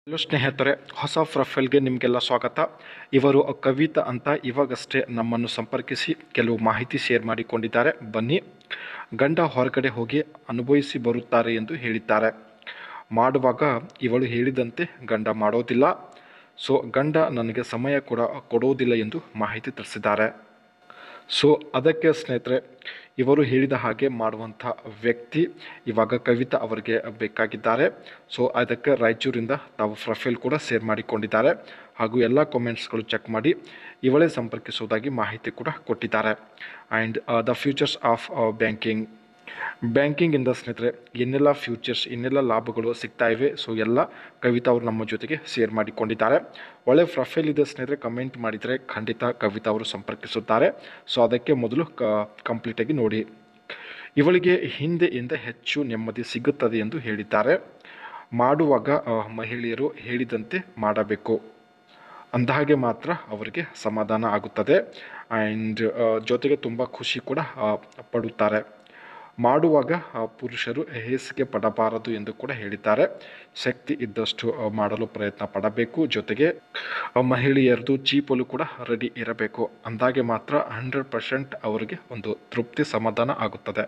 Hello ಸ್ನೇಹಿತರೆ ಹೊಸ ಪ್ರೊಫೈಲ್ಗೆ ನಿಮಗೆಲ್ಲ ಸ್ವಾಗತ ಇವರು ಕವಿತಾ ಅಂತ ಇವಾಗಷ್ಟೇ ನಮ್ಮನ್ನು ಸಂಪರ್ಕಿಸಿ ಕೆಲವು ಮಾಹಿತಿ ಶೇರ್ ಮಾಡಿಕೊಂಡಿದ್ದಾರೆ ಬನ್ನಿ ಗಂಡ ಹೊರಗಡೆ ಹೋಗಿ ಅನುಭವಿಸಿ ಬರುತ್ತಾರೆ ಎಂದು ಹೇಳಿದ್ದಾರೆ ಮಾಡುವಾಗ ಇವಳು ಹೇಳಿದಂತೆ ಗಂಡ ಮಾಡೋದಿಲ್ಲ ಸೊ ಗಂಡ ನನಗೆ ಸಮಯ ಕೂಡ ಕೊಡುವುದಿಲ್ಲ ಎಂದು ಮಾಹಿತಿ ತಿಳಿಸಿದ್ದಾರೆ ಸೊ ಅದಕ್ಕೆ ಸ್ನೇಹಿತರೆ ಇವರು ಹೇಳಿದ ಹಾಗೆ ಮಾಡುವಂಥ ವ್ಯಕ್ತಿ ಇವಾಗ ಕವಿತಾ ಅವರಿಗೆ ಬೇಕಾಗಿದ್ದಾರೆ ಸೊ ಅದಕ್ಕೆ ರಾಯಚೂರಿಂದ ತಾವು ಪ್ರೊಫೈಲ್ ಕೂಡ ಶೇರ್ ಮಾಡಿಕೊಂಡಿದ್ದಾರೆ ಹಾಗೂ ಎಲ್ಲ ಕಾಮೆಂಟ್ಸ್ಗಳು ಚೆಕ್ ಮಾಡಿ ಇವಳೇ ಸಂಪರ್ಕಿಸುವುದಾಗಿ ಮಾಹಿತಿ ಕೂಡ ಕೊಟ್ಟಿದ್ದಾರೆ and the futures of banking ಬ್ಯಾಂಕಿಂಗಿಂದ ಸ್ನೇಹಿತರೆ ಏನೆಲ್ಲ ಫ್ಯೂಚರ್ಸ್ ಏನೆಲ್ಲ ಲಾಭಗಳು ಸಿಗ್ತಾ ಇವೆ ಸೊ ಎಲ್ಲ ಕವಿತಾ ಅವರು ನಮ್ಮ ಜೊತೆಗೆ ಶೇರ್ ಮಾಡಿಕೊಂಡಿದ್ದಾರೆ ಒಳ್ಳೆ ಪ್ರೊಫೈಲ್ ಇದೆ ಸ್ನೇಹಿತರೆ ಕಮೆಂಟ್ ಮಾಡಿದರೆ ಖಂಡಿತ ಕವಿತಾ ಅವರು ಸಂಪರ್ಕಿಸುತ್ತಾರೆ ಸೊ ಅದಕ್ಕೆ ಮೊದಲು ಕ ಕಂಪ್ಲೀಟಾಗಿ ನೋಡಿ ಇವಳಿಗೆ ಹಿಂದೆಯಿಂದ ಹೆಚ್ಚು ನೆಮ್ಮದಿ ಸಿಗುತ್ತದೆ ಎಂದು ಹೇಳಿದ್ದಾರೆ ಮಾಡುವಾಗ ಆ, ಮಹಿಳೆಯರು ಹೇಳಿದಂತೆ ಮಾಡಬೇಕು ಅಂದಹಾಗೆ ಮಾತ್ರ ಅವರಿಗೆ ಸಮಾಧಾನ ಆಗುತ್ತದೆ ಆ್ಯಂಡ್ ಜೊತೆಗೆ ತುಂಬ ಖುಷಿ ಕೂಡ ಆ, ಪಡುತ್ತಾರೆ ಮಾಡುವಾಗ ಆ, ಪುರುಷರು ಹೇಸಿಗೆ ಪಡಬಾರದು ಎಂದು ಕೂಡ ಹೇಳಿದ್ದಾರೆ ಶಕ್ತಿ ಇದ್ದಷ್ಟು ಆ, ಮಾಡಲು ಪ್ರಯತ್ನ ಪಡಬೇಕು ಜೊತೆಗೆ ಆ, ಮಹಿಳೆಯರದು ಚೀಪಲು ಕೂಡ ರೆಡಿ ಇರಬೇಕು ಅಂದಾಗೆ ಮಾತ್ರ ಹಂಡ್ರೆಡ್ ಪರ್ಸೆಂಟ್ ಅವರಿಗೆ ಒಂದು ತೃಪ್ತಿ ಸಮಾಧಾನ ಆಗುತ್ತದೆ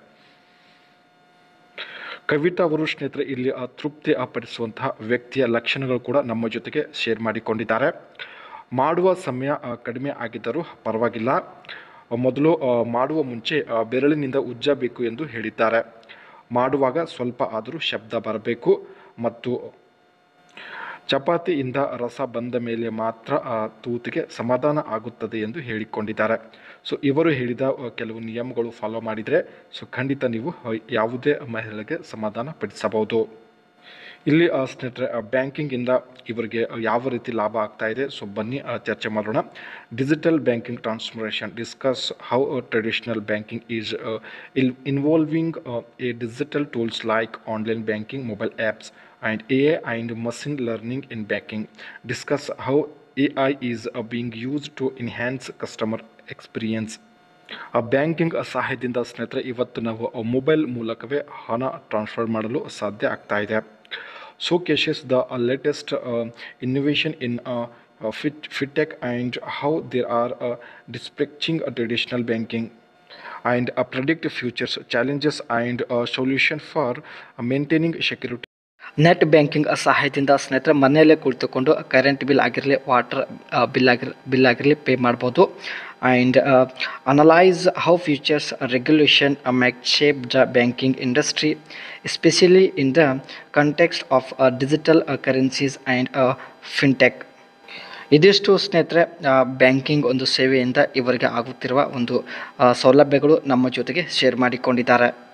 ಕವಿತಾ ಅವರು ಸ್ನೇಹಿತರೆ ಇಲ್ಲಿ ಆ ತೃಪ್ತಿ ಪಡಿಸುವಂತಹ ವ್ಯಕ್ತಿಯ ಲಕ್ಷಣಗಳು ಕೂಡ ನಮ್ಮ ಜೊತೆಗೆ ಶೇರ್ ಮಾಡಿಕೊಂಡಿದ್ದಾರೆ ಮಾಡುವ ಸಮಯ ಆ, ಕಡಿಮೆ ಆಗಿದ್ದರೂ ಪರವಾಗಿಲ್ಲ ಆ, ಮೊದಲು ಆ, ಮಾಡುವ ಮುಂಚೆ ಆ, ಬೆರಳಿನಿಂದ ಉಜ್ಜಬೇಕು ಎಂದು ಹೇಳಿದ್ದಾರೆ ಮಾಡುವಾಗ ಸ್ವಲ್ಪ ಆದರೂ ಶಬ್ದ ಬರಬೇಕು ಮತ್ತು ಚಪಾತಿಯಿಂದ ರಸ ಬಂದ ಮೇಲೆ ಮಾತ್ರ ಆ ತೂತಿಗೆ ಸಮಾಧಾನ ಆಗುತ್ತದೆ ಎಂದು ಹೇಳಿಕೊಂಡಿದ್ದಾರೆ ಸೊ ಇವರು ಹೇಳಿದ ಆ, ಕೆಲವು ನಿಯಮಗಳು ಫಾಲೋ ಮಾಡಿದರೆ ಸೊ ಖಂಡಿತ ನೀವು ಆ, ಯಾವುದೇ ಮಹಿಳೆಗೆ ಸಮಾಧಾನ ಪಡಿಸಬಹುದು ಇಲ್ಲಿ ಆ, ಸ್ನೇಹಿತರೆ ಆ, ಬ್ಯಾಂಕಿಂಗಿಂದ ಇವರಿಗೆ ಯಾವ ರೀತಿ ಲಾಭ ಆಗ್ತಾ ಇದೆ ಸೊ ಬನ್ನಿ ಆ, ಚರ್ಚೆ ಮಾಡೋಣ digital banking transformation discuss how traditional banking is ill involving a digital tools like online banking mobile apps and AI and machine learning in banking. Discuss how AI is uh, being used to enhance customer experience. ಆ banking ಸಹಾಯದಿಂದ ಸ್ನೇಹಿತರೆ ಇವತ್ತು ನಾವು mobile ಮೂಲಕವೇ ಹಣ transfer ಮಾಡಲು ಸಾಧ್ಯ ಆಗ್ತಾ ಇದೆ so cases the latest innovation in fit fintech and how there are disrupting traditional banking and uh, predict futures challenges and uh, solution for uh, maintaining security net banking ಸಹಾಯದಿಂದ ಸ್ನೇಹಿತರೆ ಮನೆಯಲ್ಲೇ ಕುಳಿತುಕೊಂಡು ಕರೆಂಟ್ ಬಿಲ್ ಆಗಿರಲಿ water bill ಆಗಿರ್ bill ಆಗಿರಲಿ pay ಮಾಡ್ಬೋದು and analyse how futures regulation make shape the banking industry especially in the context of digital currencies and fintech ಇದಿಷ್ಟು ಸ್ನೇಹಿತರೆ ಬ್ಯಾಂಕಿಂಗ್ ಒಂದು ಸೇವೆಯಿಂದ ಇವರಿಗೆ ಆಗುತ್ತಿರುವ ಒಂದು ಆ, ಸೌಲಭ್ಯಗಳು ನಮ್ಮ ಜೊತೆಗೆ ಶೇರ್ ಮಾಡಿಕೊಂಡಿದ್ದಾರೆ